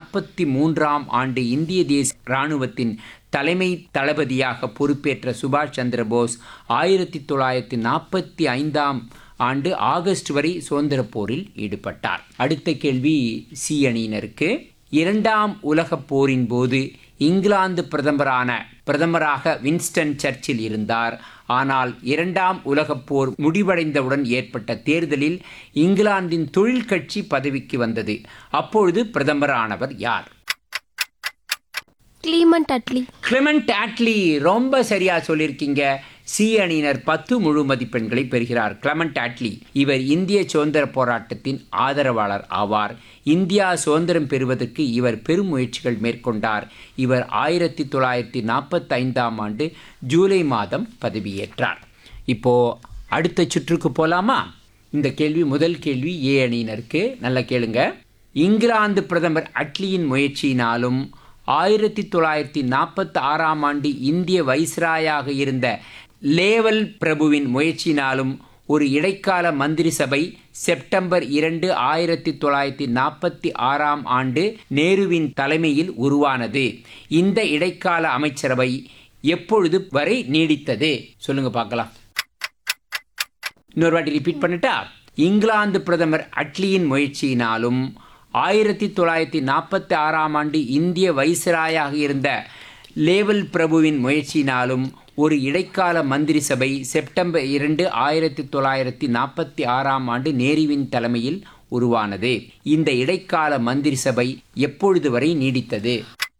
நாற்பத்தி மூன்றாம் ஆண்டு இந்திய தேசிய இராணுவத்தின் தலைமை தளபதியாக பொறுப்பேற்ற சுபாஷ் சந்திர போஸ் ஆயிரத்தி தொள்ளாயிரத்தி நாற்பத்தி ஐந்தாம் ஆண்டு ஆகஸ்ட் வரை சுதந்திரப் போரில் ஈடுபட்டார் அடுத்த கேள்வி சி அணியினருக்கு இரண்டாம் உலகப் போரின் போது இங்கிலாந்து பிரதமரான பிரதமராக வின்ஸ்டன் சர்ச்சில் இருந்தார் ஆனால் இரண்டாம் உலகப் போர் முடிவடைந்தவுடன் ஏற்பட்ட தேர்தலில் இங்கிலாந்தின் தொழில் கட்சி பதவிக்கு வந்தது அப்பொழுது பிரதமரானவர் யார் கிளீமண்ட் அட்லி கிளமெண்ட் ஆட்லி ரொம்ப சரியா சொல்லியிருக்கீங்க சி அணியினர் பத்து முழு மதிப்பெண்களை பெறுகிறார் கிளமெண்ட் ஆட்லி இவர் இந்திய சுதந்திர போராட்டத்தின் ஆதரவாளர் ஆவார் இந்தியா சுதந்திரம் பெறுவதற்கு இவர் பெரும் முயற்சிகள் மேற்கொண்டார் இவர் ஆயிரத்தி தொள்ளாயிரத்தி நாற்பத்தி ஐந்தாம் ஆண்டு ஜூலை மாதம் பதவியேற்றார் இப்போ அடுத்த சுற்றுக்கு போலாமா இந்த கேள்வி முதல் கேள்வி ஏ அணியினருக்கு நல்லா கேளுங்க இங்கிலாந்து பிரதமர் அட்லியின் முயற்சியினாலும் ஆயிரத்தி தொள்ளாயிரத்தி நாற்பத்தி ஆறாம் ஆண்டு இந்திய வைஸ்ராயாக இருந்த லேவல் பிரபுவின் முயற்சியினாலும் ஒரு இடைக்கால மந்திரி சபை செப்டம்பர் இரண்டு ஆயிரத்தி தொள்ளாயிரத்தி நாற்பத்தி ஆறாம் ஆண்டு நேருவின் தலைமையில் உருவானது இந்த இடைக்கால அமைச்சரவை எப்பொழுது வரை நீடித்தது சொல்லுங்க பார்க்கலாம் இன்னொரு வாட்டி ரிப்பீட் பண்ணிட்டா இங்கிலாந்து பிரதமர் அட்லியின் முயற்சியினாலும் ஆயிரத்தி தொள்ளாயிரத்தி நாற்பத்தி ஆறாம் ஆண்டு இந்திய வைஸ்ராயாக இருந்த லேவல் பிரபுவின் முயற்சியினாலும் ஒரு இடைக்கால மந்திரி சபை செப்டம்பர் இரண்டு ஆயிரத்தி தொள்ளாயிரத்தி நாற்பத்தி ஆறாம் ஆண்டு நேருவின் தலைமையில் உருவானது இந்த இடைக்கால மந்திரி சபை எப்பொழுது வரை நீடித்தது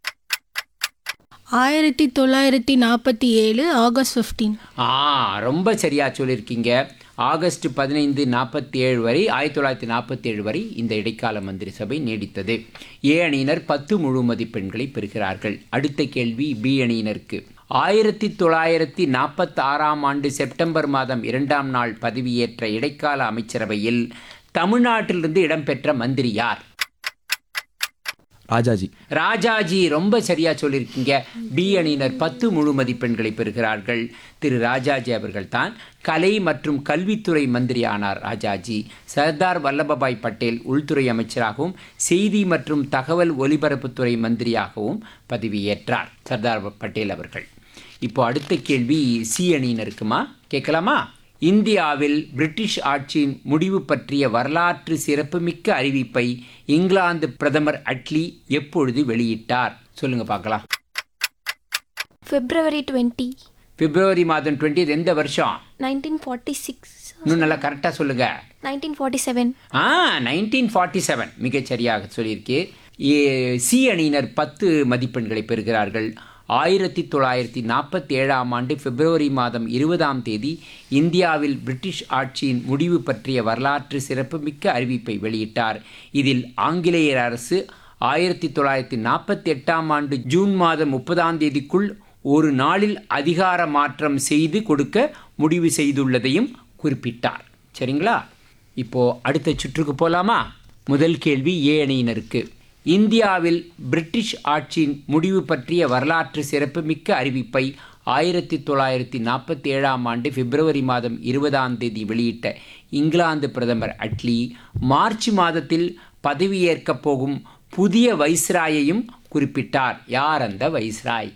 ஆயிரத்தி தொள்ளாயிரத்தி நாற்பத்தி ஏழு ஆகஸ்ட் ஃபிஃப்டீன் ஆ ரொம்ப சரியா சொல்லியிருக்கீங்க ஆகஸ்ட் பதினைந்து நாற்பத்தி ஏழு வரை ஆயிரத்தி தொள்ளாயிரத்தி நாற்பத்தி ஏழு வரை இந்த இடைக்கால மந்திரி சபை நீடித்தது ஏ அணியினர் பத்து முழு மதிப்பெண்களை பெறுகிறார்கள் அடுத்த கேள்வி பி அணியினருக்கு ஆயிரத்தி தொள்ளாயிரத்தி நாற்பத்தி ஆறாம் ஆண்டு செப்டம்பர் மாதம் இரண்டாம் நாள் பதவியேற்ற இடைக்கால அமைச்சரவையில் தமிழ்நாட்டிலிருந்து இடம்பெற்ற மந்திரி யார் ராஜாஜி ராஜாஜி ரொம்ப சரியா சொல்லியிருக்கீங்க பி அணியினர் பத்து முழு மதிப்பெண்களை பெறுகிறார்கள் திரு ராஜாஜி அவர்கள் தான் கலை மற்றும் கல்வித்துறை மந்திரி ஆனார் ராஜாஜி சர்தார் வல்லபாய் பட்டேல் உள்துறை அமைச்சராகவும் செய்தி மற்றும் தகவல் ஒலிபரப்புத்துறை மந்திரியாகவும் பதவியேற்றார் சர்தார் பட்டேல் அவர்கள் இப்போ அடுத்த கேள்வி சி அணியினருக்குமா கேட்கலாமா இந்தியாவில் பிரிட்டிஷ் ஆட்சியின் முடிவு பற்றிய வரலாற்று சிறப்புமிக்க அறிவிப்பை இங்கிலாந்து பிரதமர் அட்லி எப்பொழுது வெளியிட்டார் சொல்லுங்க பார்க்கலாம் பிப்ரவரி டுவெண்ட்டி பிப்ரவரி மாதம் டுவெண்ட்டி எந்த வருஷம் நைன்டீன் ஃபார்ட்டி சிக்ஸ் இன்னும் நல்லா கரெக்டாக சொல்லுங்க நைன்டீன் ஃபார்ட்டி செவன் ஆ நைன்டீன் ஃபார்ட்டி செவன் மிகச்சரியாக சொல்லியிருக்கே சி அணியினர் பத்து மதிப்பெண்களை பெறுகிறார்கள் ஆயிரத்தி தொள்ளாயிரத்தி நாற்பத்தி ஏழாம் ஆண்டு பிப்ரவரி மாதம் இருபதாம் தேதி இந்தியாவில் பிரிட்டிஷ் ஆட்சியின் முடிவு பற்றிய வரலாற்று சிறப்புமிக்க அறிவிப்பை வெளியிட்டார் இதில் ஆங்கிலேயர் அரசு ஆயிரத்தி தொள்ளாயிரத்தி நாற்பத்தி எட்டாம் ஆண்டு ஜூன் மாதம் முப்பதாம் தேதிக்குள் ஒரு நாளில் அதிகார மாற்றம் செய்து கொடுக்க முடிவு செய்துள்ளதையும் குறிப்பிட்டார் சரிங்களா இப்போ அடுத்த சுற்றுக்கு போலாமா முதல் கேள்வி ஏ அணியினருக்கு இந்தியாவில் பிரிட்டிஷ் ஆட்சியின் முடிவு பற்றிய வரலாற்று சிறப்புமிக்க அறிவிப்பை ஆயிரத்தி தொள்ளாயிரத்தி நாற்பத்தி ஏழாம் ஆண்டு பிப்ரவரி மாதம் இருபதாம் தேதி வெளியிட்ட இங்கிலாந்து பிரதமர் அட்லி மார்ச் மாதத்தில் பதவியேற்கப் போகும் புதிய வைஸ்ராயையும் குறிப்பிட்டார் யார் அந்த வைஸ்ராய்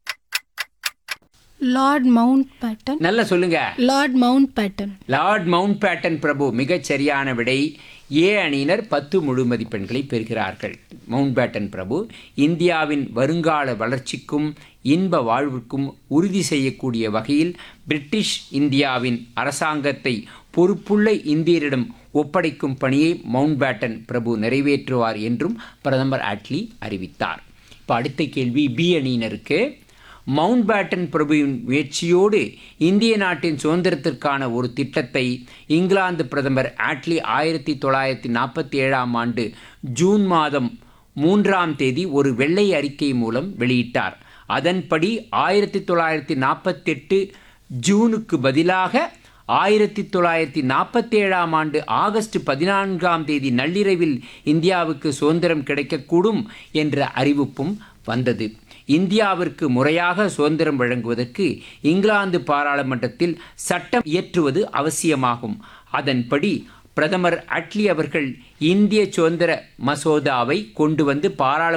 லார்ட் மவுண்ட் பேட்டன் நல்லா சொல்லுங்க Lord Mountbatten Lord Mountbatten பிரபு மிகச் சரியான விடை ஏ அணியினர் பத்து முழு மதிப்பெண்களை பெறுகிறார்கள் மவுண்ட் பேட்டன் பிரபு இந்தியாவின் வருங்கால வளர்ச்சிக்கும் இன்ப வாழ்வுக்கும் உறுதி செய்யக்கூடிய வகையில் பிரிட்டிஷ் இந்தியாவின் அரசாங்கத்தை பொறுப்புள்ள இந்தியரிடம் ஒப்படைக்கும் பணியை மவுண்ட் பேட்டன் பிரபு நிறைவேற்றுவார் என்றும் பிரதமர் அட்லி அறிவித்தார் இப்போ அடுத்த கேள்வி பி அணியினருக்கு மவுண்ட் பேட்டன் பிரபுவின் முயற்சியோடு இந்திய நாட்டின் சுதந்திரத்திற்கான ஒரு திட்டத்தை இங்கிலாந்து பிரதமர் ஆட்லி ஆயிரத்தி தொள்ளாயிரத்தி நாற்பத்தி ஏழாம் ஆண்டு ஜூன் மாதம் மூன்றாம் தேதி ஒரு வெள்ளை அறிக்கை மூலம் வெளியிட்டார் அதன்படி ஆயிரத்தி தொள்ளாயிரத்தி நாற்பத்தெட்டு ஜூனுக்கு பதிலாக ஆயிரத்தி தொள்ளாயிரத்தி நாற்பத்தி ஏழாம் ஆண்டு ஆகஸ்ட் பதினான்காம் தேதி நள்ளிரவில் இந்தியாவுக்கு சுதந்திரம் கிடைக்கக்கூடும் என்ற அறிவிப்பும் வந்தது இந்தியாவிற்கு முறையாக சுதந்திரம் வழங்குவதற்கு இங்கிலாந்து பாராளுமன்றத்தில் சட்டம் இயற்றுவது அவசியமாகும் அதன்படி பிரதமர் அட்லி அவர்கள் இந்திய சுதந்திர மசோதாவை கொண்டு வந்து பாராளுமன்ற